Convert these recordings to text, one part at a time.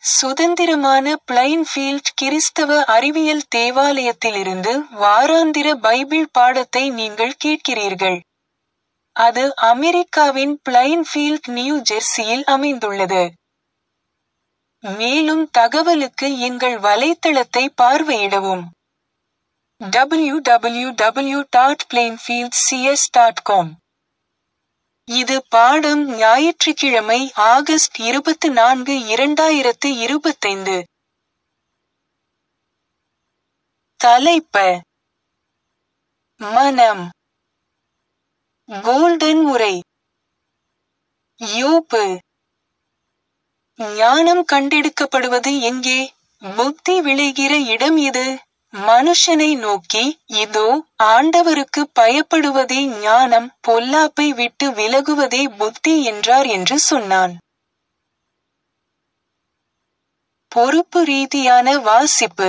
சுதந்திரமான பிளைன்ஃபீல்ட் கிறிஸ்தவ அறிவியல் தேவாலயத்திலிருந்து வாராந்திர பைபிள் பாடத்தை நீங்கள் கேட்கிறீர்கள். அது அமெரிக்காவின் பிளைன்ஃபீல்ட் நியூ ஜெர்சியில் அமைந்துள்ளது. மேலும் தகவலுக்கு எங்கள் வலைத்தளத்தை பார்வையிடவும். www.plainfieldcs.com இது பாடம் ஞாயிற்றுக்கிழமை ஆகஸ்ட் இருபத்து நான்கு இரண்டாயிரத்து இருபத்தைந்து. தலைப்ப மனம் கோல்டன் உரை யோப்பு ஞானம் கண்டெடுக்கப்படுவது எங்கே புத்தி விளைகிற இடம் எது மனுஷனை நோக்கி இதோ ஆண்டவருக்கு பயப்படுவதே ஞானம் பொல்லாப்பை விட்டு விலகுவதே புத்தி என்றார் என்று சொன்னான் பொறுப்பு ரீதியான வாசிப்பு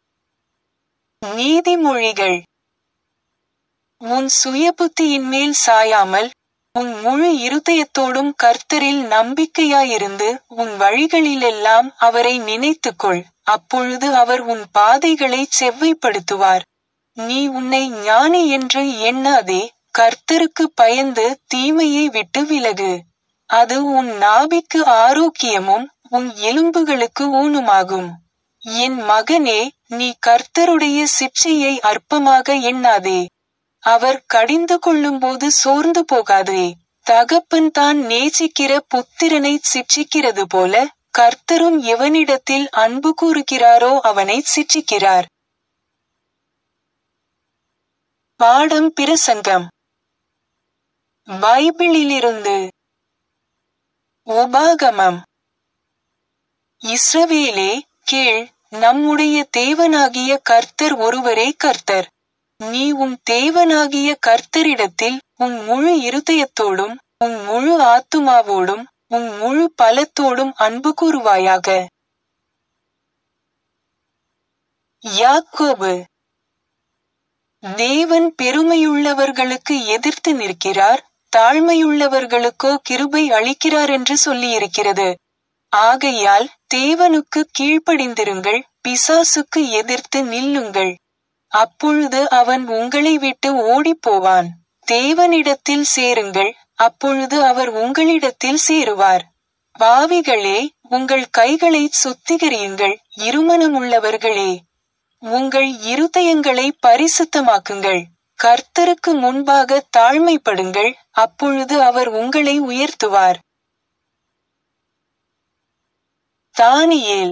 நீதிமொழிகள் உன் சுயபுத்தியின் மேல் சாயாமல் உன் முழு இருதயத்தோடும் கர்த்தரில் நம்பிக்கையாயிருந்து உன் வழிகளிலெல்லாம் அவரை நினைத்துக்கொள் அப்பொழுது அவர் உன் பாதைகளை செவ்வைப்படுத்துவார் நீ உன்னை ஞானி என்று எண்ணாதே கர்த்தருக்கு பயந்து தீமையை விட்டு விலகு அது உன் நாபிக்கு ஆரோக்கியமும் உன் எலும்புகளுக்கு ஊனுமாகும் என் மகனே நீ கர்த்தருடைய சிற்சையை அற்பமாக எண்ணாதே அவர் கடிந்து கொள்ளும்போது சோர்ந்து போகாதே தகப்பன் தான் நேசிக்கிற புத்திரனை சிட்சிக்கிறது போல கர்த்தரும் எவனிடத்தில் அன்பு கூறுகிறாரோ அவனை சிட்சிக்கிறார் பாடம் பிரசங்கம் பைபிளிலிருந்து உபாகமம் இஸ்ரவேலே கேள் நம்முடைய தேவனாகிய கர்த்தர் ஒருவரே கர்த்தர் நீ உன் தேவனாகிய கர்த்தரிடத்தில் உன் முழு இருதயத்தோடும் உன் முழு ஆத்துமாவோடும் உன் முழு பலத்தோடும் அன்பு கூறுவாயாக யாக்கோபு தேவன் பெருமையுள்ளவர்களுக்கு எதிர்த்து நிற்கிறார் தாழ்மையுள்ளவர்களுக்கோ கிருபை அளிக்கிறார் என்று சொல்லியிருக்கிறது ஆகையால் தேவனுக்கு கீழ்ப்படிந்திருங்கள் பிசாசுக்கு எதிர்த்து நில்லுங்கள் அப்பொழுது அவன் உங்களை விட்டு ஓடிப்போவான் தேவனிடத்தில் சேருங்கள் அப்பொழுது அவர் உங்களிடத்தில் சேருவார் பாவிகளே உங்கள் கைகளை சுத்திகரியுங்கள் இருமனமுள்ளவர்களே உங்கள் இருதயங்களை பரிசுத்தமாக்குங்கள் கர்த்தருக்கு முன்பாக தாழ்மைப்படுங்கள் அப்பொழுது அவர் உங்களை உயர்த்துவார் தானியேல்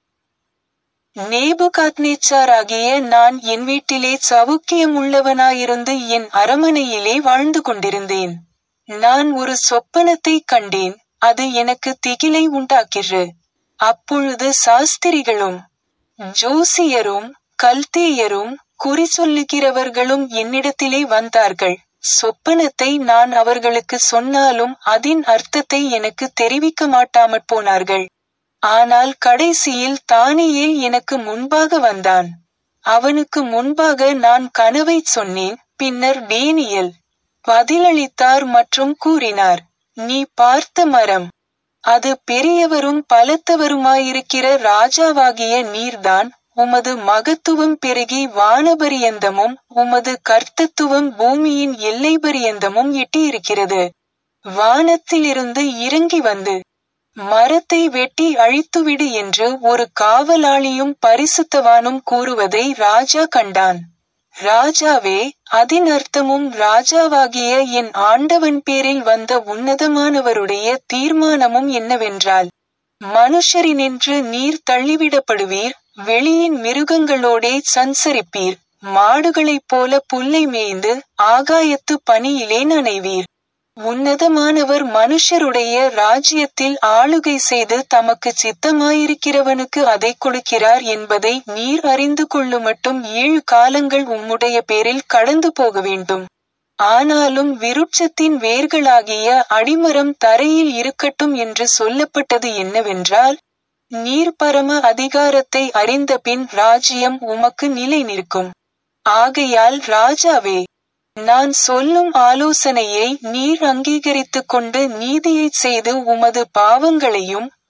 நேபுகாத்நேச்சாராகிய நான் என் வீட்டிலே சவுக்கியம் உள்ளவனாயிருந்து என் அரமனையிலே வாழ்ந்து கொண்டிருந்தேன் நான் ஒரு சொப்பனத்தை கண்டேன் அது எனக்கு திகிலை உண்டாக்கிற்று அப்பொழுது சாஸ்திரிகளும் ஜோசியரும் கல்தேயரும் குறி சொல்லுகிறவர்களும் என்னிடத்திலே வந்தார்கள் சொப்பனத்தை நான் அவர்களுக்கு சொன்னாலும் அதன் அர்த்தத்தை எனக்கு தெரிவிக்க மாட்டாமற் போனார்கள் ஆனால் கடைசியில் தானியேல் எனக்கு முன்பாக வந்தான் அவனுக்கு முன்பாக நான் கனவைச் சொன்னேன் பின்னர் டேனியல் பதிலளித்தார் மற்றும் கூறினார் நீ பார்த்த மரம் அது பெரியவரும் பலத்தவருமாயிருக்கிற ராஜாவாகிய நீர்தான் உமது மகத்துவம் பெருகி வானபரியந்தமும் உமது கர்த்தத்துவம் பூமியின் எல்லை பரியந்தமும் எட்டியிருக்கிறது வானத்திலிருந்து இறங்கி வந்து மரத்தை வெட்டி அழித்துவிடு என்று ஒரு காவலாளியும் பரிசுத்தவானும் கூறுவதை ராஜா கண்டான் ராஜாவே அதன் அர்த்தமும் ராஜாவாகிய என் ஆண்டவன் பேரில் வந்த உன்னதமானவருடைய தீர்மானமும் என்னவென்றால் மனுஷரினின்று நீர் தள்ளிவிடப்படுவீர் வெளியின் மிருகங்களோடே சஞ்சரிப்பீர் மாடுகளைப் போல புல்லை மேய்ந்து ஆகாயத்து பனியிலே நனைவீர் உன்னதமானவர் மனுஷருடைய ராஜ்யத்தில் ஆளுகை செய்து தமக்கு சித்தமாயிருக்கிறவனுக்கு அதை கொடுக்கிறார் என்பதை நீர் அறிந்து கொள்ளுமட்டும் ஏழு காலங்கள் உம்முடைய பேரில் கடந்து போக வேண்டும் ஆனாலும் விருட்சத்தின் வேர்களாகிய அடிமரம் தரையில் இருக்கட்டும் என்று சொல்லப்பட்டது என்னவென்றால் நீர் பரம அதிகாரத்தை அறிந்தபின் ராஜ்யம் உமக்கு நிலை நிற்கும் ஆகையால் ராஜாவே நான் சொல்லும் ஆலோசனையை நீர் அங்கீகரித்துக் கொண்டு நீதியைச் செய்து உமது பாவங்களையும்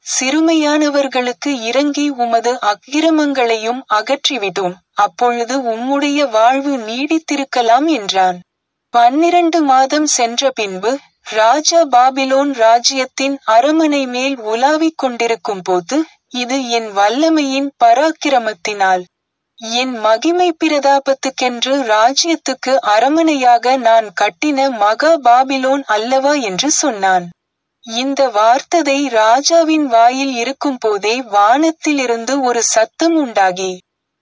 சிறுமையானவர்களுக்கு இறங்கி உமது அக்கிரமங்களையும் அகற்றிவிடும் அப்பொழுது உம்முடைய வாழ்வு நீடித்திருக்கலாம் என்றான் பன்னிரண்டு மாதம் சென்ற பின்பு ராஜா பாபிலோன் ராஜ்யத்தின் அரமனை மேல் உலாவிக் கொண்டிருக்கும் போது இது என் வல்லமையின் பராக்கிரமத்தினால் என் மகிமை பிரதாபத்துக்கென்று ராஜ்யத்துக்கு அரமனையாக நான் கட்டின மகா பாபிலோன் அல்லவா என்று சொன்னான் இந்த வார்த்ததை ராஜாவின் வாயில் இருக்கும் போதே வானத்திலிருந்து ஒரு சத்தம் உண்டாகி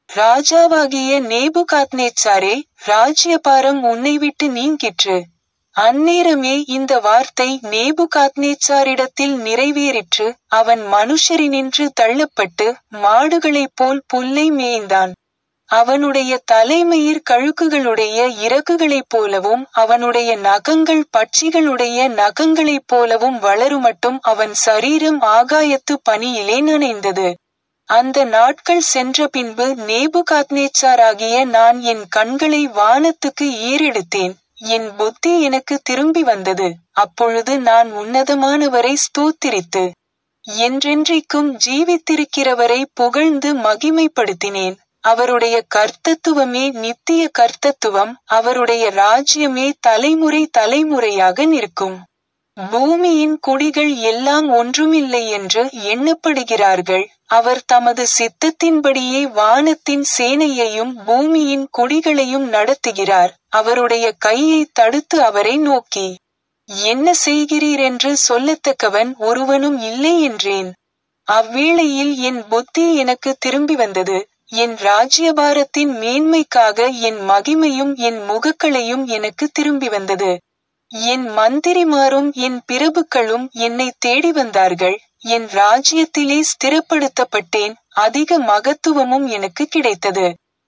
ராஜாவாகிய நேபுகாத்நேச்சாரே ராஜ்யபாரம் உன்னை விட்டு நீங்கிற்று அந்நேரமே இந்த வார்த்தை நேபுகாத்நேச்சாரிடத்தில் நிறைவேறிற்று அவன் மனுஷரினின்று தள்ளப்பட்டு மாடுகளைப் போல் புல்லை மேய்ந்தான் அவனுடைய தலைமயிர் கழுக்குகளுடைய இறகுகளைப் போலவும் அவனுடைய நகங்கள் பட்சிகளுடைய நகங்களைப் போலவும் வளருமட்டும் அவன் சரீரம் ஆகாயத்து பனியிலே நனைந்தது அந்த நாட்கள் சென்ற பின்பு நேபுகாத்நேச்சாராகிய நான் என் கண்களை வானத்துக்கு ஏறெடுத்தேன் என் புத்தி எனக்கு திரும்பி வந்தது அப்பொழுது நான் உன்னதமானவரை ஸ்தோத்திரித்து என்றென்றைக்கும் ஜீவித்திருக்கிறவரை புகழ்ந்து மகிமைப்படுத்தினேன் அவருடைய கர்த்தத்துவமே நித்திய கர்த்தத்துவம் அவருடைய ராஜ்யமே தலைமுறை தலைமுறையாக நிற்கும் பூமியின் குடிகள் எல்லாம் ஒன்றுமில்லை என்று எண்ணப்படுகிறார்கள் அவர் தமது சித்தத்தின்படியே வானத்தின் சேனையையும் பூமியின் குடிகளையும் நடத்துகிறார் அவருடைய கையை தடுத்து அவரை நோக்கி என்ன செய்கிறீர் என்று சொல்லத்தக்கவன் ஒருவனும் இல்லை என்றேன் அவ்வேளையில் என் புத்தி எனக்கு திரும்பி வந்தது என் ராஜ்யபாரத்தின் மேன்மைக்காக என் மகிமையும் என் முகக்களையும் எனக்கு திரும்பி வந்தது என் மந்திரிமாரும் என் பிரபுக்களும் என்னை தேடி வந்தார்கள் என் ராஜ்யத்திலே ஸ்திரப்படுத்தப்பட்டேன் அதிக மகத்துவமும் எனக்கு கிடைத்தது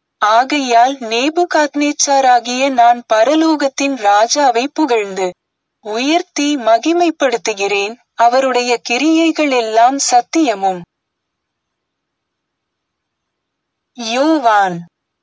ஆகையால் நேபுகாத்னேச்சாராகிய நான் பரலோகத்தின் ராஜாவை புகழ்ந்து உயர்த்தி மகிமைப்படுத்துகிறேன் அவருடைய கிரியைகள் எல்லாம் சத்தியமும் யோவான்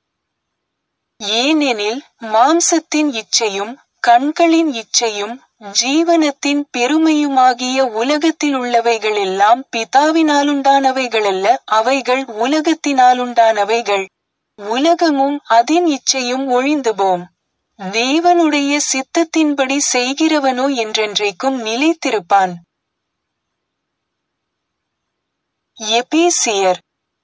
ஏனெனில் மாம்சத்தின் இச்சையும் கண்களின் இச்சையும் ஜீவனத்தின் பெருமையுமாகிய உலகத்திலுள்ளவைகள் எல்லாம் பிதாவினாலுண்டானவைகளல்ல அவைகள் உலகத்தினாலுண்டானவைகள் உலகமும் அதின் இச்சையும் ஒழிந்து போம் தேவனுடைய சித்தத்தின்படி செய்கிறவனோ என்றென்றைக்கும் நிலைத்திருப்பான் எபேசியர்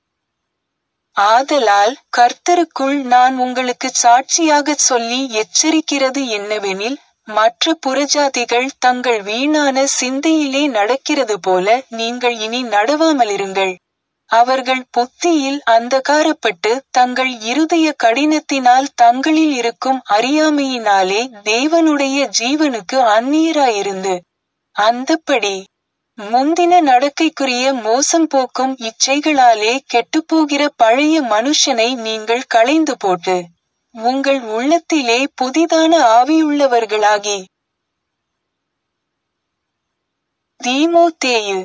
ஆதலால் கர்த்தருக்குள் நான் உங்களுக்கு சாட்சியாகச் சொல்லி எச்சரிக்கிறது என்னவெனில் மற்ற புறஜாதிகள் தங்கள் வீணான சிந்தையிலே நடக்கிறது போல நீங்கள் இனி நடவாமலிருங்கள் அவர்கள் புத்தியில் அந்தகாரப்பட்டு தங்கள் இருதய கடினத்தினால் தங்களில் இருக்கும் அறியாமையினாலே தேவனுடைய ஜீவனுக்கு அந்நியராயிருந்து அந்தப்படி முந்தின நடக்கைக்குரிய மோசம் போக்கும் இச்சைகளாலே கெட்டுப்போகிற பழைய மனுஷனை நீங்கள் களைந்து போட்டு உங்கள் உள்ளத்திலே புதிதான ஆவியுள்ளவர்களாகி தீமோத்தேயு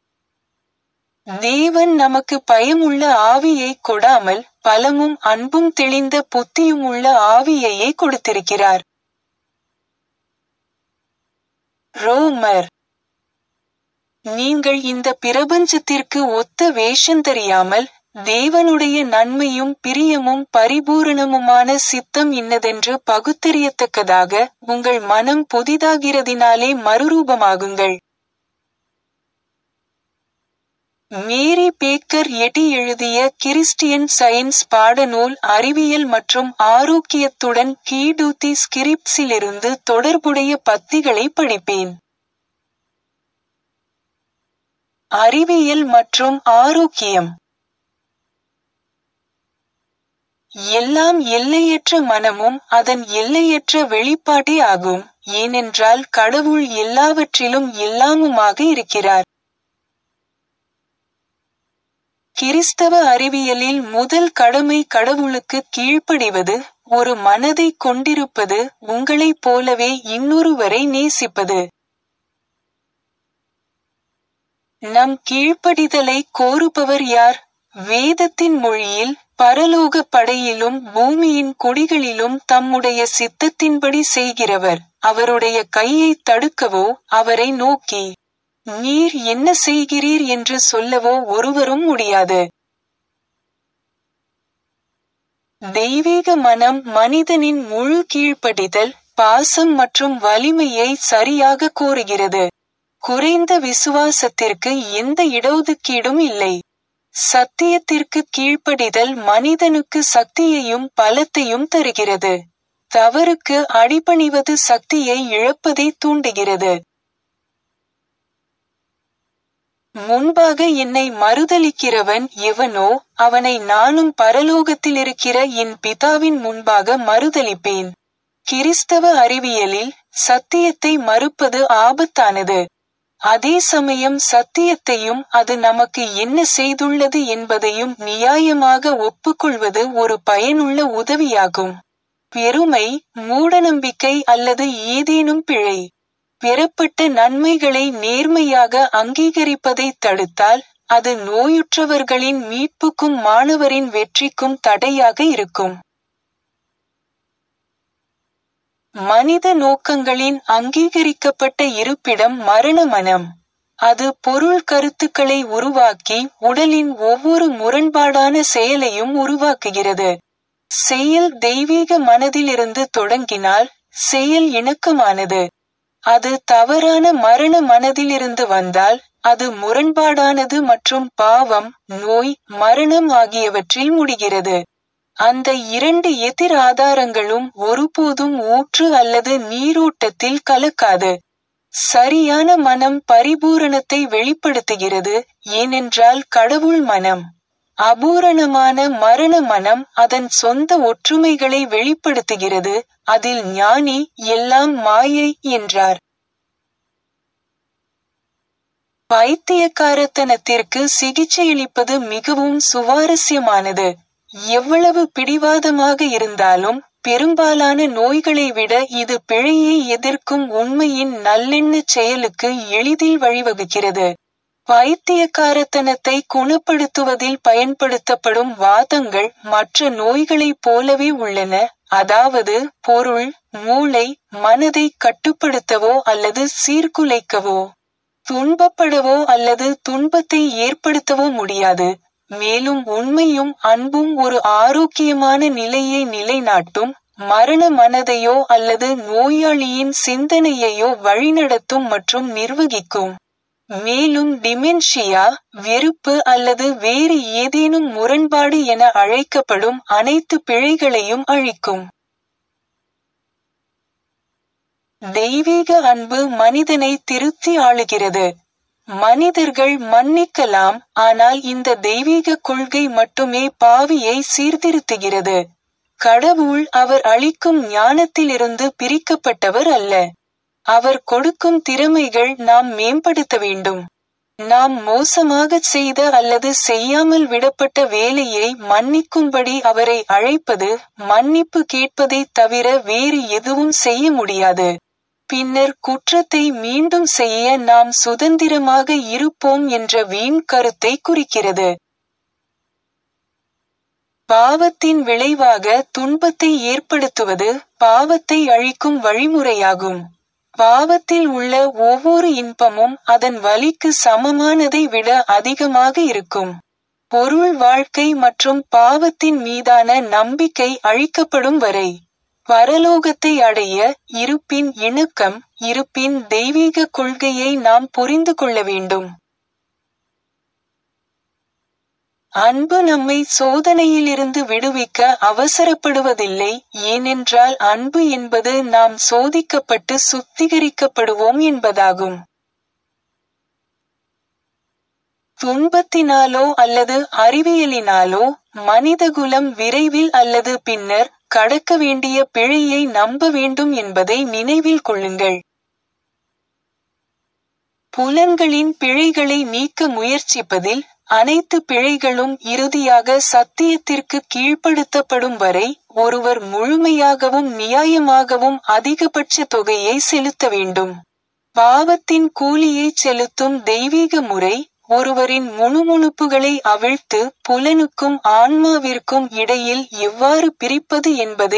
தேவன் நமக்கு பயமுள்ள ஆவியை கொடாமல் பலமும் அன்பும் தெளிந்த புத்தியும் உள்ள ஆவியையே கொடுத்திருக்கிறார் ரோமர் நீங்கள் இந்த பிரபஞ்சத்திற்கு ஒத்த வேஷம் தெரியாமல் தேவனுடைய நன்மையும் பிரியமும் பரிபூரணமுமான சித்தம் இன்னதென்று பகுத்தறியத்தக்கதாக உங்கள் மனம் புதிதாகிறதினாலே மறுரூபமாகுங்கள் மேரி பேக்கர் எட்டி எழுதிய கிறிஸ்டியன் சயின்ஸ் பாடநூல் அறிவியல் மற்றும் ஆரோக்கியத்துடன் கீடூத்தி ஸ்கிரிப்ஸிலிருந்து தொடர்புடைய பத்திகளை படிப்பேன் அறிவியல் மற்றும் ஆரோக்கியம் எல்லாம் எல்லையற்ற மனமும் அதன் எல்லையற்ற வெளிப்பாட்டே ஆகும் ஏனென்றால் கடவுள் எல்லாவற்றிலும் எல்லாமுமாக இருக்கிறார் கிறிஸ்தவ அறிவியலில் முதல் கடமை கடவுளுக்கு கீழ்ப்படிவது ஒரு மனதை கொண்டிருப்பது உங்களைப் போலவே இன்னொருவரை நேசிப்பது நம் கீழ்ப்படிதலை கோருபவர் யார் வேதத்தின் மொழியில் பரலோக படையிலும் பூமியின் குடிகளிலும் தம்முடைய சித்தத்தின்படி செய்கிறவர் அவருடைய கையை தடுக்கவோ அவரை நோக்கி நீர் என்ன செய்கிறீர் என்று சொல்லவோ ஒருவரும் முடியாது தெய்வீக மனம் மனிதனின் முழு கீழ்ப்படிதல் பாசம் மற்றும் வலிமையை சரியாக கோருகிறது குறைந்த விசுவாசத்திற்கு எந்த இடஒதுக்கீடும் இல்லை சத்தியத்திற்கு கீழ்ப்படிதல் மனிதனுக்கு சக்தியையும் பலத்தையும் தருகிறது தவறுக்கு அடிபணிவது சக்தியை இழப்பதை தூண்டுகிறது முன்பாக என்னை மறுதலிக்கிறவன் எவனோ அவனை நானும் பரலோகத்தில் இருக்கிற என் பிதாவின் முன்பாக மறுதலிப்பேன் கிறிஸ்தவ அறிவியலில் சத்தியத்தை மறுப்பது ஆபத்தானது அதே சமயம் சத்தியத்தையும் அது நமக்கு என்ன செய்துள்ளது என்பதையும் நியாயமாக ஒப்புக்கொள்வது ஒரு பயனுள்ள உதவியாகும் பெருமை மூடநம்பிக்கை அல்லது ஏதேனும் பிழை பெறப்பட்ட நன்மைகளை நேர்மையாக அங்கீகரிப்பதை தடுத்தால் அது நோயுற்றவர்களின் மீட்புக்கும் மாணவரின் வெற்றிக்கும் தடையாக இருக்கும் மனித நோக்கங்களின் அங்கீகரிக்கப்பட்ட இருப்பிடம் மரண மனம் அது பொருள் கருத்துக்களை உருவாக்கி உடலின் ஒவ்வொரு முரண்பாடான செயலையும் உருவாக்குகிறது செயல் தெய்வீக மனதிலிருந்து தொடங்கினால் செயல் இணக்கமானது அது தவறான மரண மனதிலிருந்து வந்தால் அது முரண்பாடானது மற்றும் பாவம் நோய் மரணம் ஆகியவற்றில் முடிகிறது அந்த இரண்டு எதிர் ஆதாரங்களும் ஒருபோதும் ஊற்று அல்லது நீரோட்டத்தில் கலக்காது சரியான மனம் பரிபூரணத்தை வெளிப்படுத்துகிறது ஏனென்றால் கடவுள் மனம் அபூரணமான மரண மனம் அதன் சொந்த ஒற்றுமைகளை வெளிப்படுத்துகிறது அதில் ஞானி எல்லாம் மாயை என்றார் பைத்தியக்காரத்தனத்திற்கு சிகிச்சையளிப்பது மிகவும் சுவாரஸ்யமானது எவ்வளவு பிடிவாதமாக இருந்தாலும் பெரும்பாலான நோய்களை விட இது பிழையை எதிர்க்கும் உண்மையின் நல்லெண்ண செயலுக்கு எளிதில் வழிவகுக்கிறது பைத்தியக்காரத்தனத்தை குணப்படுத்துவதில் பயன்படுத்தப்படும் வாதங்கள் மற்ற நோய்களைப் போலவே உள்ளன அதாவது பொருள் மூளை மனதை கட்டுப்படுத்தவோ அல்லது சீர்குலைக்கவோ துன்பப்படவோ அல்லது துன்பத்தை ஏற்படுத்தவோ முடியாது மேலும் உண்மையும் அன்பும் ஒரு ஆரோக்கியமான நிலையை நிலைநாட்டும் மரண மனதையோ அல்லது நோயாளியின் சிந்தனையையோ வழிநடத்தும் மற்றும் நிர்வகிக்கும் மேலும் டிமென்ஷியா வெறுப்பு அல்லது வேறு ஏதேனும் முரண்பாடு என அழைக்கப்படும் அனைத்து பிழைகளையும் அழிக்கும் தெய்வீக அன்பு மனிதனை திருத்தி ஆளுகிறது மனிதர்கள் மன்னிக்கலாம் ஆனால் இந்த தெய்வீக கொள்கை மட்டுமே பாவியை சீர்திருத்துகிறது கடவுள் அவர் அளிக்கும் ஞானத்திலிருந்து பிரிக்கப்பட்டவர் அல்ல அவர் கொடுக்கும் திறமைகள் நாம் மேம்படுத்த வேண்டும் நாம் மோசமாக செய்த அல்லது செய்யாமல் விடப்பட்ட வேலையை மன்னிக்கும்படி அவரை அழைப்பது மன்னிப்பு கேட்பதை தவிர வேறு எதுவும் செய்ய முடியாது பின்னர் குற்றத்தை மீண்டும் செய்ய நாம் சுதந்திரமாக இருப்போம் என்ற வீண் கருத்தை குறிக்கிறது பாவத்தின் விளைவாக துன்பத்தை ஏற்படுத்துவது பாவத்தை அழிக்கும் வழிமுறையாகும் பாவத்தில் உள்ள ஒவ்வொரு இன்பமும் அதன் வலிக்கு சமமானதை விட அதிகமாக இருக்கும் பொருள் வாழ்க்கை மற்றும் பாவத்தின் மீதான நம்பிக்கை அழிக்கப்படும் வரை பரலோகத்தை அடைய இருப்பின் இணக்கம் இருப்பின் தெய்வீக கொள்கையை நாம் புரிந்து கொள்ள வேண்டும் அன்பு நம்மை சோதனையிலிருந்து விடுவிக்க அவசரப்படுவதில்லை ஏனென்றால் அன்பு என்பது நாம் சோதிக்கப்பட்டு சுத்திகரிக்கப்படுவோம் என்பதாகும் துன்பத்தினாலோ அல்லது அறிவியலினாலோ மனிதகுலம் விரைவில் அல்லது பின்னர் கடக்க வேண்டிய பிழையை நம்ப வேண்டும் என்பதை நினைவில் கொள்ளுங்கள் புலன்களின் பிழைகளை நீக்க முயற்சிப்பதில் அனைத்து பிழைகளும் இறுதியாக சத்தியத்திற்கு கீழ்ப்படுத்தப்படும் வரை ஒருவர் முழுமையாகவும் நியாயமாகவும் அதிகபட்ச தொகையை செலுத்த வேண்டும் பாவத்தின் கூலியை செலுத்தும் தெய்வீக முறை ஒருவரின் முணுமுணுப்புகளை அவிழ்த்து புலனுக்கும் ஆன்மாவிற்கும் இடையில் எவ்வாறு பிரிப்பது என்பதை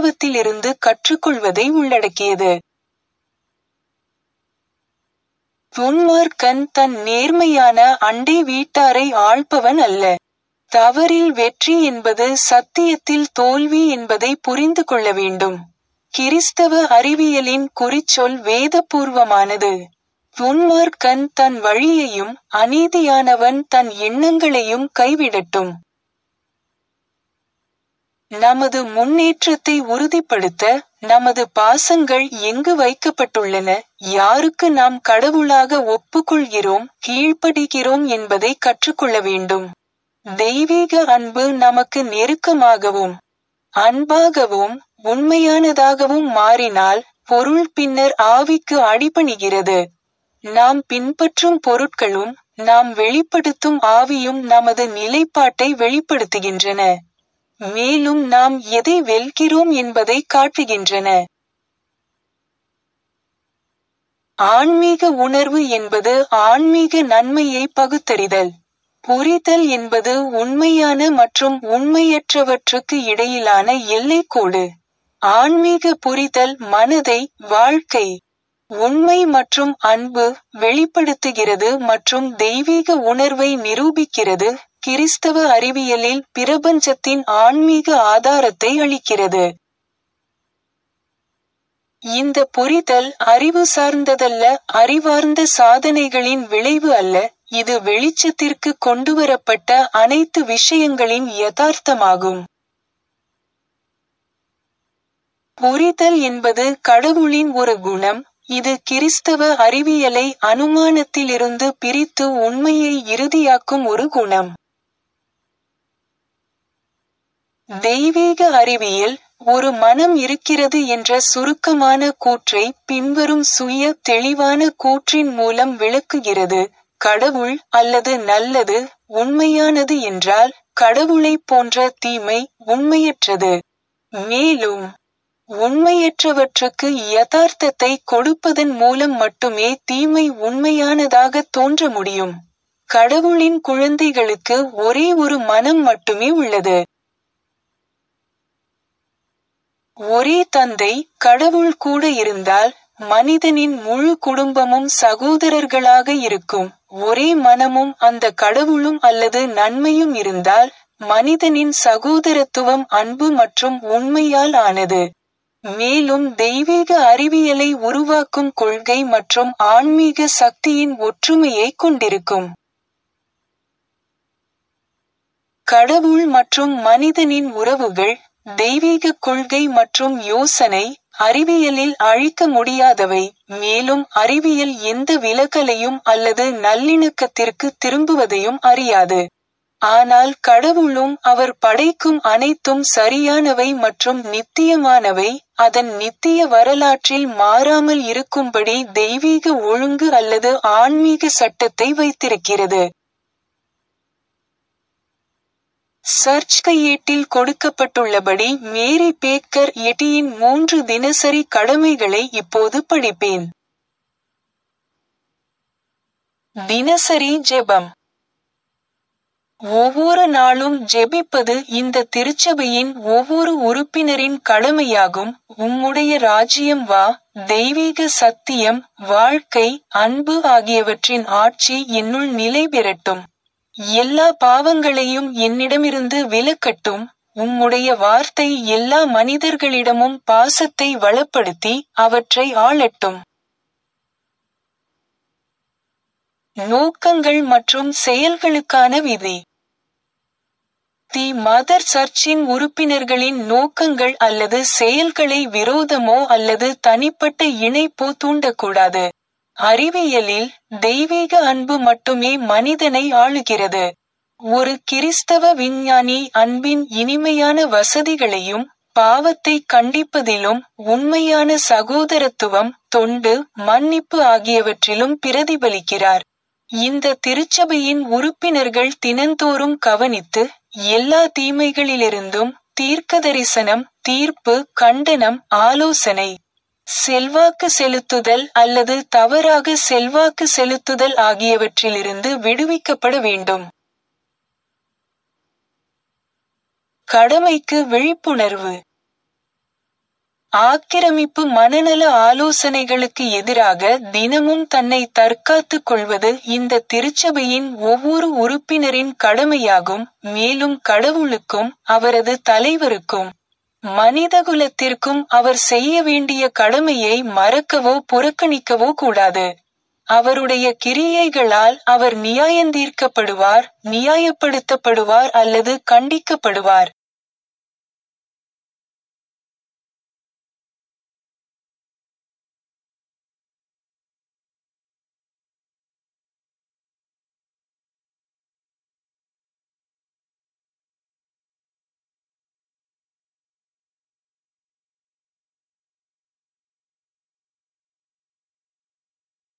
அனுபவத்திலிருந்து கற்றுக்கொள்வதை உள்ளடக்கியது துன்மார்க்கன் தன் நேர்மையான அண்டை வீட்டாரை ஆள்பவன் அல்ல தவறில் வெற்றி என்பது சத்தியத்தில் தோல்வி என்பதை புரிந்து கொள்ள வேண்டும் கிறிஸ்தவ அறிவியலின் குறிச்சொல் வேதபூர்வமானது துன்மார்க்கன் தன் வழியையும் அநீதியானவன் தன் எண்ணங்களையும் கைவிடட்டும் நமது முன்னேற்றத்தை உறுதிப்படுத்த நமது பாசங்கள் எங்கு வைக்கப்பட்டுள்ளன யாருக்கு நாம் கடவுளாக ஒப்புக்கொள்கிறோம் கீழ்ப்படுகிறோம் என்பதை கற்றுக்கொள்ள வேண்டும் தெய்வீக அன்பு நமக்கு நெருக்கமாகவும் அன்பாகவும் உண்மையானதாகவும் மாறினால் பொருள் பின்னர் ஆவிக்கு அடிபணிகிறது நாம் பின்பற்றும் பொருட்களும் நாம் வெளிப்படுத்தும் ஆவியும் நமது நிலைப்பாட்டை வெளிப்படுத்துகின்றன மேலும் நாம் எதை வெல்கிறோம் என்பதை காட்டுகின்றன ஆன்மீக உணர்வு என்பது ஆன்மீக நன்மையை பகுத்தறிதல் புரிதல் என்பது உண்மையான மற்றும் உண்மையற்றவற்றுக்கு இடையிலான எல்லைக்கோடு ஆன்மீக புரிதல் மனதை வாழ்க்கை உண்மை மற்றும் அன்பு வெளிப்படுத்துகிறது மற்றும் தெய்வீக உணர்வை நிரூபிக்கிறது கிறிஸ்தவ அறிவியலில் பிரபஞ்சத்தின் ஆன்மீக ஆதாரத்தை அளிக்கிறது இந்த புரிதல் அறிவு சார்ந்ததல்ல அறிவார்ந்த சாதனைகளின் விளைவு அல்ல இது வெளிச்சத்திற்கு கொண்டுவரப்பட்ட அனைத்து விஷயங்களின் யதார்த்தமாகும் புரிதல் என்பது கடவுளின் ஒரு குணம் இது கிறிஸ்தவ அறிவியலை அனுமானத்திலிருந்து பிரித்து உண்மையை இறுதியாக்கும் ஒரு குணம் தெய்வீக அறிவியல் ஒரு மனம் இருக்கிறது என்ற சுருக்கமான கூற்றை பின்வரும் சுய தெளிவான கூற்றின் மூலம் விளக்குகிறது கடவுள் அல்லது நல்லது உண்மையானது என்றால் கடவுளைப் போன்ற தீமை உண்மையற்றது மேலும் உண்மையற்றவற்றுக்கு யதார்த்தத்தை கொடுப்பதன் மூலம் மட்டுமே தீமை உண்மையானதாக தோன்ற முடியும் கடவுளின் குழந்தைகளுக்கு ஒரே ஒரு மனம் மட்டுமே உள்ளது ஒரே தந்தை கடவுள் கூட இருந்தால் மனிதனின் முழு குடும்பமும் சகோதரர்களாக இருக்கும் ஒரே மனமும் அந்த கடவுளும் அல்லது நன்மையும் இருந்தால் மனிதனின் சகோதரத்துவம் அன்பு மற்றும் உண்மையால் ஆனது மேலும் தெய்வீக அறிவியலை உருவாக்கும் கொள்கை மற்றும் ஆன்மீக சக்தியின் ஒற்றுமையை கொண்டிருக்கும் கடவுள் மற்றும் மனிதனின் உறவுகள் தெய்வீக கொள்கை மற்றும் யோசனை அறிவியலில் அழிக்க முடியாதவை மேலும் அறிவியல் எந்த விலகலையும் அல்லது நல்லிணக்கத்திற்கு திரும்புவதையும் அறியாது ஆனால் கடவுளும் அவர் படைக்கும் அனைத்தும் சரியானவை மற்றும் நித்தியமானவை அதன் நித்திய வரலாற்றில் மாறாமல் இருக்கும்படி தெய்வீக ஒழுங்கு அல்லது ஆன்மீக சட்டத்தை வைத்திருக்கிறது சர்ச் கையேட்டில் கொடுக்கப்பட்டுள்ளபடி மேரி பேக்கர் எட்டியின் மூன்று தினசரி கடமைகளை இப்போது படிப்பேன் தினசரி ஜெபம் ஒவ்வொரு நாளும் ஜெபிப்பது இந்த திருச்சபையின் ஒவ்வொரு உறுப்பினரின் கடமையாகும் உம்முடைய ராஜ்யம் வா தெய்வீக சத்தியம் வாழ்க்கை அன்பு ஆகியவற்றின் ஆட்சி என்னுள் நிலை பெறட்டும் எல்லா பாவங்களையும் என்னிடமிருந்து விலக்கட்டும் உம்முடைய வார்த்தை எல்லா மனிதர்களிடமும் பாசத்தை வளப்படுத்தி அவற்றை ஆளட்டும் நோக்கங்கள் மற்றும் செயல்களுக்கான விதி தி மதர் சர்ச்சின் உறுப்பினர்களின் நோக்கங்கள் அல்லது செயல்களை விரோதமோ அல்லது தனிப்பட்ட இணைப்போ தூண்டக்கூடாது அறிவியலில் தெய்வீக அன்பு மட்டுமே மனிதனை ஆளுகிறது ஒரு கிறிஸ்தவ விஞ்ஞானி அன்பின் இனிமையான வசதிகளையும் பாவத்தை கண்டிப்பதிலும் உண்மையான சகோதரத்துவம் தொண்டு மன்னிப்பு ஆகியவற்றிலும் பிரதிபலிக்கிறார் இந்த திருச்சபையின் உறுப்பினர்கள் தினந்தோறும் கவனித்து எல்லா தீமைகளிலிருந்தும் தீர்க்கதரிசனம் தீர்ப்பு கண்டனம் ஆலோசனை செல்வாக்கு செலுத்துதல் அல்லது தவறாக செல்வாக்கு செலுத்துதல் ஆகியவற்றிலிருந்து விடுவிக்கப்பட வேண்டும் கடமைக்கு விழிப்புணர்வு ஆக்கிரமிப்பு மனநல ஆலோசனைகளுக்கு எதிராக தினமும் தன்னை தற்காத்துக் கொள்வது இந்த திருச்சபையின் ஒவ்வொரு உறுப்பினரின் கடமையாகும் மேலும் கடவுளுக்கும் அவரது தலைவருக்கும் மனிதகுலத்திற்கும் அவர் செய்ய வேண்டிய கடமையை மறக்கவோ புறக்கணிக்கவோ கூடாது அவருடைய கிரியைகளால் அவர் நியாயந்தீர்க்கப்படுவார் நியாயப்படுத்தப்படுவார் அல்லது கண்டிக்கப்படுவார்